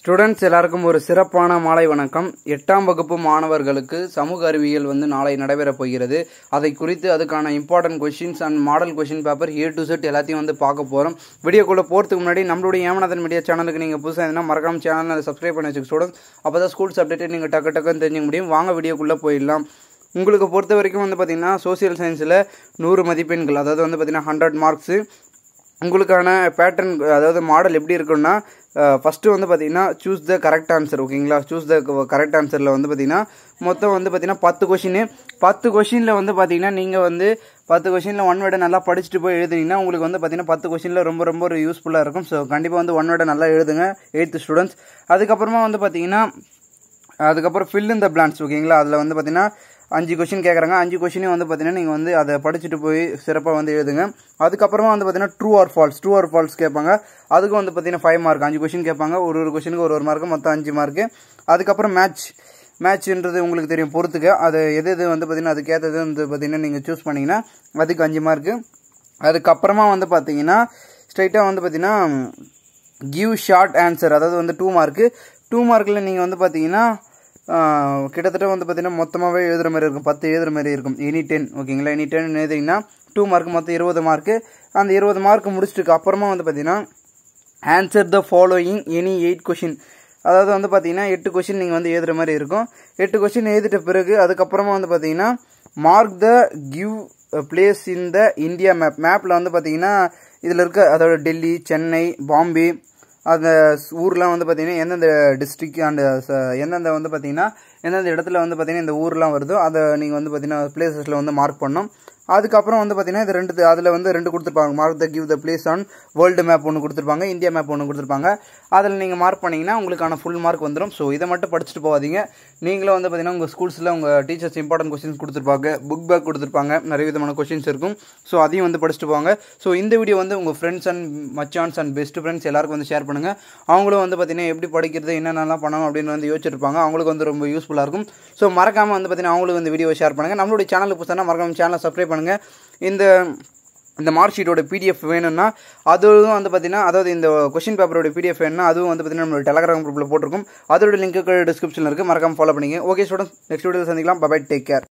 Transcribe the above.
students எல்லாருக்கும் ஒரு சிறப்பான மாலை வணக்கம் எட்டாம் வகுப்பு மாணவர்களுக்கு சமூக அறிவியல் வந்து நாளை நடைபெறப் போகிறது அதை குறித்து அதுக்கான important questions and model question paper A to Z எல்லாத்தையும் வந்து பார்க்க போகிறோம் வீடியோக்குள்ளே போகிறதுக்கு முன்னாடி நம்மளுடைய ஏமநாதன் மீடியா சேனலுக்கு நீங்கள் புதுசாக இருந்தால் மறக்காம சேனலை சப்ஸ்கிரைப் பண்ணி வச்சுக்க ஸ்டூடெண்ட்ஸ் அப்போ தான் ஸ்கூல்ஸ் அப்டேட்டை நீங்கள் டக்கு டக்குன்னு தெரிஞ்சுக்க முடியும் வாங்க வீடியோக்குள்ளே போயிடலாம் உங்களுக்கு பொறுத்த வரைக்கும் வந்து பார்த்திங்கன்னா சோசியல் சயின்ஸில் நூறு மதிப்பெண்கள் அதாவது வந்து பார்த்திங்கன்னா ஹண்ட்ரட் மார்க்ஸு உங்களுக்கான பேட்டர்ன் அதாவது மாடல் எப்படி இருக்குன்னா ஃபஸ்ட்டு வந்து பார்த்தீங்கன்னா சூஸ் த கரெக்ட் ஆன்சர் ஓகேங்களா சூஸ் த கரெக்ட் ஆன்சரில் வந்து பார்த்தீங்கன்னா மொத்தம் வந்து பார்த்தீங்கன்னா பத்து கொஷின் பத்து கொஷினில் வந்து பார்த்தீங்கன்னா நீங்கள் வந்து பத்து கொஷினில் ஒன் வேர்டை நல்லா படிச்சுட்டு போய் எழுதுனீங்கன்னா உங்களுக்கு வந்து பார்த்தீங்கன்னா பத்து கொஷினில் ரொம்ப ரொம்ப ஒரு யூஸ்ஃபுல்லாக இருக்கும் ஸோ கண்டிப்பாக வந்து ஒன் வேர்டை நல்லா எழுதுங்க எயித்து ஸ்டூடெண்ட்ஸ் அதுக்கப்புறமா வந்து பார்த்தீங்கன்னா அதுக்கப்புறம் ஃபில் இந்த பிளான்ஸ் ஓகேங்களா அதில் வந்து பார்த்தீங்கன்னா அஞ்சு கொஷின் கேட்குறாங்க அஞ்சு கொஷினையும் வந்து பார்த்தீங்கன்னா நீங்கள் வந்து அதை படிச்சுட்டு போய் சிறப்பாக வந்து எழுதுங்க அதுக்கப்புறமா வந்து பார்த்தீங்கன்னா true or false true or false கேட்பாங்க அதுக்கும் வந்து பார்த்தீங்கன்னா ஃபைவ் மார்க் அஞ்சு கொஷின் கேட்பாங்க ஒரு ஒரு கொஷினுக்கு ஒரு ஒரு மார்க்கு மொத்தம் அஞ்சு மார்க்கு அதுக்கப்புறம் மேட்ச் மேட்ச்ன்றது உங்களுக்கு தெரியும் பொறுத்துக்க அது எது எது வந்து பார்த்தீங்கன்னா அதுக்கேற்றது வந்து பார்த்தீங்கன்னா நீங்கள் சூஸ் பண்ணிங்கன்னா அதுக்கு அஞ்சு மார்க்கு அதுக்கப்புறமா வந்து பார்த்தீங்கன்னா ஸ்ட்ரைட்டாக வந்து பார்த்தீங்கன்னா கிவ் ஷார்ட் ஆன்சர் அதாவது வந்து டூ மார்க்கு டூ மார்க்கில் நீங்கள் வந்து பார்த்தீங்கன்னா கிட்டத்தட்ட வந்து பார்த்தீங்கன்னா மொத்தமாகவே எழுதுகிற மாதிரி இருக்கும் பத்து எழுதுகிற மாதிரி இருக்கும் எனி டென் ஓகேங்களா எனி டென் எழுதிங்கன்னா டூ மார்க் மொத்தம் இருபது மார்க்கு அந்த இருபது மார்க் முடிச்சிட்டுக்கு அப்புறமா வந்து பார்த்தீங்கன்னா answer the following any eight question அதாவது வந்து பார்த்தீங்கன்னா எட்டு கொஷின் நீங்கள் வந்து எழுதுகிற மாதிரி இருக்கும் எட்டு கொஷின் எழுதிட்ட பிறகு அதுக்கப்புறமா வந்து பார்த்தீங்கன்னா mark the give place in the India map மேப்பில் வந்து பார்த்தீங்கன்னா இதில் இருக்க அதோட டெல்லி சென்னை பாம்பே அந்த ஊர்லாம் வந்து பார்த்தீங்கன்னா எந்தெந்த டிஸ்ட்ரிக் அண்ட் எந்தெந்த வந்து பார்த்தீங்கன்னா எந்தெந்த இடத்துல வந்து பார்த்தீங்கன்னா இந்த ஊர்லாம் வருதோ அதை நீங்கள் வந்து பார்த்தீங்கன்னா பிளேசஸில் வந்து மார்க் பண்ணணும் அதுக்கப்புறம் வந்து பார்த்தீங்கன்னா இது ரெண்டு அதில் வந்து ரெண்டு கொடுத்துருப்பாங்க mark the give the place on world map ஒன்று கொடுத்துருப்பாங்க இந்தியா மேப் ஒன்று கொடுத்துருப்பாங்க அதில் நீங்கள் மார்க் பண்ணிங்கன்னா உங்களுக்கான ஃபுல் மார்க் வந்துடும் ஸோ இதை மட்டும் படிச்சுட்டு போகாதீங்க நீங்களும் வந்து பார்த்தீங்கன்னா உங்கள் ஸ்கூல்ஸில் உங்கள் டீச்சர்ஸ் இம்பார்ட்டன்ட் கொஸ்டின்ஸ் கொடுத்துருப்பாங்க புக் பேக் கொடுத்துருப்பாங்க நிறைய விதமான கொஸ்டின்ஸ் இருக்கும் ஸோ அதையும் வந்து படிச்சுட்டு போவாங்க ஸோ இந்த வீடியோ வந்து உங்கள் ஃப்ரெண்ட்ஸ் அண்ட் மச்சான்ஸ் அண்ட் பெஸ்ட் ஃப்ரெண்ட்ஸ் எல்லாருக்கும் வந்து ஷேர் பண்ணுங்கள் அவங்களும் வந்து பார்த்தீங்கன்னா எப்படி படிக்கிறது என்னென்னலாம் பண்ணணும் அப்படின்னு வந்து யோசிச்சிருப்பாங்க அவங்களுக்கு வந்து ரொம்ப யூஸ்ஃபுல்லாக இருக்கும் ஸோ மறக்காமல் வந்து பார்த்தீங்கன்னா அவங்களுக்கு வந்து வீடியோ ஷேர் பண்ணுங்கள் நம்மளுடைய சேனலுக்கு புதுசாக மறக்காம சேனலை சப்ஸ்கிரைப் பண்ணுங்கள் இந்த இந்த மார்க் ஷீட்டோட பிடிஎஃப் வேணும்னா அதுவும் வந்து பார்த்தீங்கன்னா அதாவது இந்த கொஷின் பேப்பரோட பிடிஎஃப் வேணும்னா அதுவும் வந்து பார்த்தீங்கன்னா நம்மளோட டெலகிராம் குரூப்பில் போட்டிருக்கும் அதோட லிங்க்கு டிஸ்கிரிப்ஷனில் இருக்குது மறக்காம ஃபாலோ பண்ணிங்க ஓகே ஸ்டூடெண்ட்ஸ் நெக்ஸ்ட் வீடியோ சந்திக்கலாம் பை டேக் கேர்